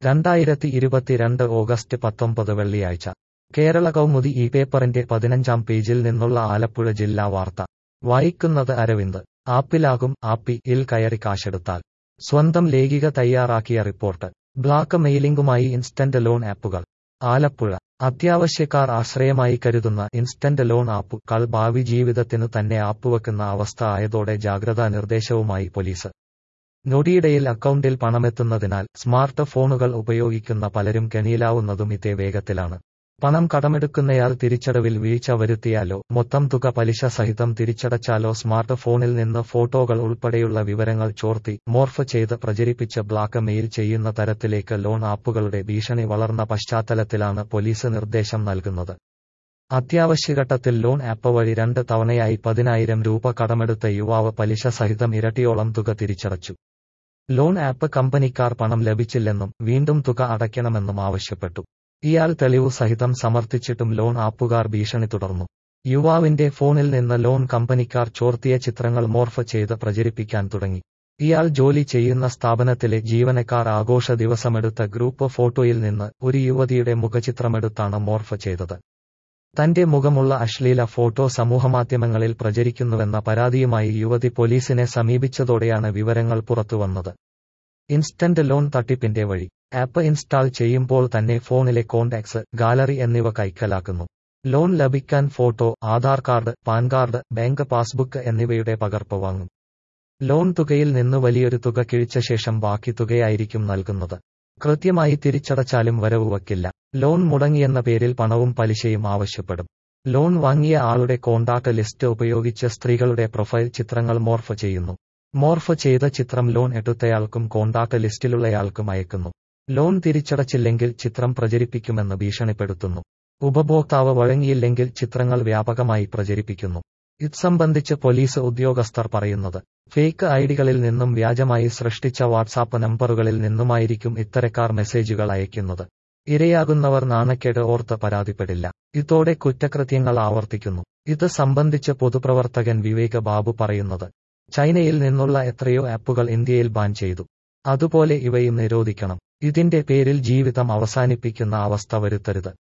രണ്ടായിരത്തി ഇരുപത്തിരണ്ട് ഓഗസ്റ്റ് പത്തൊമ്പത് വെള്ളിയാഴ്ച കേരള കൗമുദി ഈ പേപ്പറിന്റെ പതിനഞ്ചാം പേജിൽ നിന്നുള്ള ആലപ്പുഴ ജില്ലാ വാർത്ത വായിക്കുന്നത് അരവിന്ദ് ആപ്പിലാകും ആപ്പി ഇൽ കയറി കാശെടുത്താൽ സ്വന്തം ലേഖിക തയ്യാറാക്കിയ റിപ്പോർട്ട് ബ്ലാക്ക് മെയിലിംഗുമായി ഇൻസ്റ്റന്റ് ലോൺ ആപ്പുകൾ ആലപ്പുഴ അത്യാവശ്യക്കാർ ആശ്രയമായി കരുതുന്ന ഇൻസ്റ്റന്റ് ലോൺ ആപ്പുകൾ ഭാവി ജീവിതത്തിനു തന്നെ ആപ്പുവെക്കുന്ന അവസ്ഥ ആയതോടെ ജാഗ്രതാ നിർദ്ദേശവുമായി പോലീസ് നൊടിയിടയിൽ അക്കൗണ്ടിൽ പണമെത്തുന്നതിനാൽ സ്മാർട്ട് ഫോണുകൾ ഉപയോഗിക്കുന്ന പലരും കെണിയിലാവുന്നതും ഇതേ വേഗത്തിലാണ് പണം കടമെടുക്കുന്നയാൾ തിരിച്ചടവിൽ വീഴ്ച വരുത്തിയാലോ മൊത്തം തുക പലിശ സഹിതം തിരിച്ചടച്ചാലോ സ്മാർട്ട് ഫോണിൽ നിന്ന് ഫോട്ടോകൾ ഉൾപ്പെടെയുള്ള വിവരങ്ങൾ ചോർത്തി മോർഫ് ചെയ്ത് പ്രചരിപ്പിച്ച് ബ്ലാക്ക് മെയിൽ ചെയ്യുന്ന തരത്തിലേക്ക് ലോൺ ആപ്പുകളുടെ ഭീഷണി വളർന്ന പശ്ചാത്തലത്തിലാണ് പോലീസ് നിർദ്ദേശം നൽകുന്നത് അത്യാവശ്യഘട്ടത്തിൽ ലോൺ ആപ്പ് വഴി രണ്ട് തവണയായി പതിനായിരം രൂപ കടമെടുത്ത യുവാവ് പലിശ സഹിതം ഇരട്ടിയോളം തുക തിരിച്ചടച്ചു ലോൺ ആപ്പ് കമ്പനിക്കാർ പണം ലഭിച്ചില്ലെന്നും വീണ്ടും തുക അടയ്ക്കണമെന്നും ആവശ്യപ്പെട്ടു ഇയാൾ തെളിവു സഹിതം സമർത്ഥിച്ചിട്ടും ലോൺ ആപ്പുകാർ ഭീഷണി തുടർന്നു യുവാവിന്റെ ഫോണിൽ നിന്ന് ലോൺ കമ്പനിക്കാർ ചോർത്തിയ ചിത്രങ്ങൾ മോർഫ് ചെയ്ത് പ്രചരിപ്പിക്കാൻ തുടങ്ങി ഇയാൾ ജോലി ചെയ്യുന്ന സ്ഥാപനത്തിലെ ജീവനക്കാർ ആഘോഷ ദിവസമെടുത്ത ഗ്രൂപ്പ് ഫോട്ടോയിൽ നിന്ന് ഒരു യുവതിയുടെ മുഖചിത്രമെടുത്താണ് മോർഫ് ചെയ്തത് തന്റെ മുഖമുള്ള അശ്ലീല ഫോട്ടോ സമൂഹമാധ്യമങ്ങളിൽ പ്രചരിക്കുന്നുവെന്ന പരാതിയുമായി യുവതി പോലീസിനെ സമീപിച്ചതോടെയാണ് വിവരങ്ങൾ പുറത്തുവന്നത് ഇൻസ്റ്റന്റ് ലോൺ തട്ടിപ്പിന്റെ വഴി ആപ്പ് ഇൻസ്റ്റാൾ ചെയ്യുമ്പോൾ തന്നെ ഫോണിലെ കോണ്ടാക്ട്സ് ഗാലറി എന്നിവ കൈക്കലാക്കുന്നു ലോൺ ലഭിക്കാൻ photo Aadhaar card PAN card bank passbook എന്നിവയുടെ പകർപ്പ് വാങ്ങും ലോൺ തുകയിൽ നിന്ന് വലിയൊരു തുക കിഴിച്ച ശേഷം ബാക്കി തുകയായിരിക്കും നൽകുന്നത് കൃത്യമായി തിരിച്ചടച്ചാലും വരവ് വയ്ക്കില്ല ലോൺ മുടങ്ങിയെന്ന പേരിൽ പണവും പലിശയും ആവശ്യപ്പെടും ലോൺ വാങ്ങിയ ആളുടെ കോണ്ടാക്ട് ലിസ്റ്റ് ഉപയോഗിച്ച് സ്ത്രീകളുടെ പ്രൊഫൈൽ ചിത്രങ്ങൾ മോർഫ് ചെയ്യുന്നു മോർഫ് ചെയ്ത ചിത്രം ലോൺ എടുത്തയാൾക്കും കോണ്ടാക്ട് ലിസ്റ്റിലുള്ളയാൾക്കും അയക്കുന്നു ലോൺ തിരിച്ചടച്ചില്ലെങ്കിൽ ചിത്രം പ്രചരിപ്പിക്കുമെന്ന് ഭീഷണിപ്പെടുത്തുന്നു ഉപഭോക്താവ് വഴങ്ങിയില്ലെങ്കിൽ ചിത്രങ്ങൾ വ്യാപകമായി പ്രചരിപ്പിക്കുന്നു ഇത് സംബന്ധിച്ച് പോലീസ് ഉദ്യോഗസ്ഥർ പറയുന്നത് ഫേക്ക് ഐഡികളിൽ നിന്നും വ്യാജമായി സൃഷ്ടിച്ച വാട്സാപ്പ് നമ്പറുകളിൽ നിന്നുമായിരിക്കും ഇത്തരക്കാർ മെസ്സേജുകൾ അയക്കുന്നത് ഇരയാകുന്നവർ നാണക്കേട് ഓർത്ത് പരാതിപ്പെടില്ല ഇതോടെ കുറ്റകൃത്യങ്ങൾ ആവർത്തിക്കുന്നു ഇത് സംബന്ധിച്ച് പൊതുപ്രവർത്തകൻ വിവേക് ബാബു പറയുന്നത് ചൈനയിൽ നിന്നുള്ള എത്രയോ ആപ്പുകൾ ഇന്ത്യയിൽ ബാൻ ചെയ്തു അതുപോലെ ഇവയും നിരോധിക്കണം ഇതിന്റെ പേരിൽ ജീവിതം അവസാനിപ്പിക്കുന്ന അവസ്ഥ വരുത്തരുത്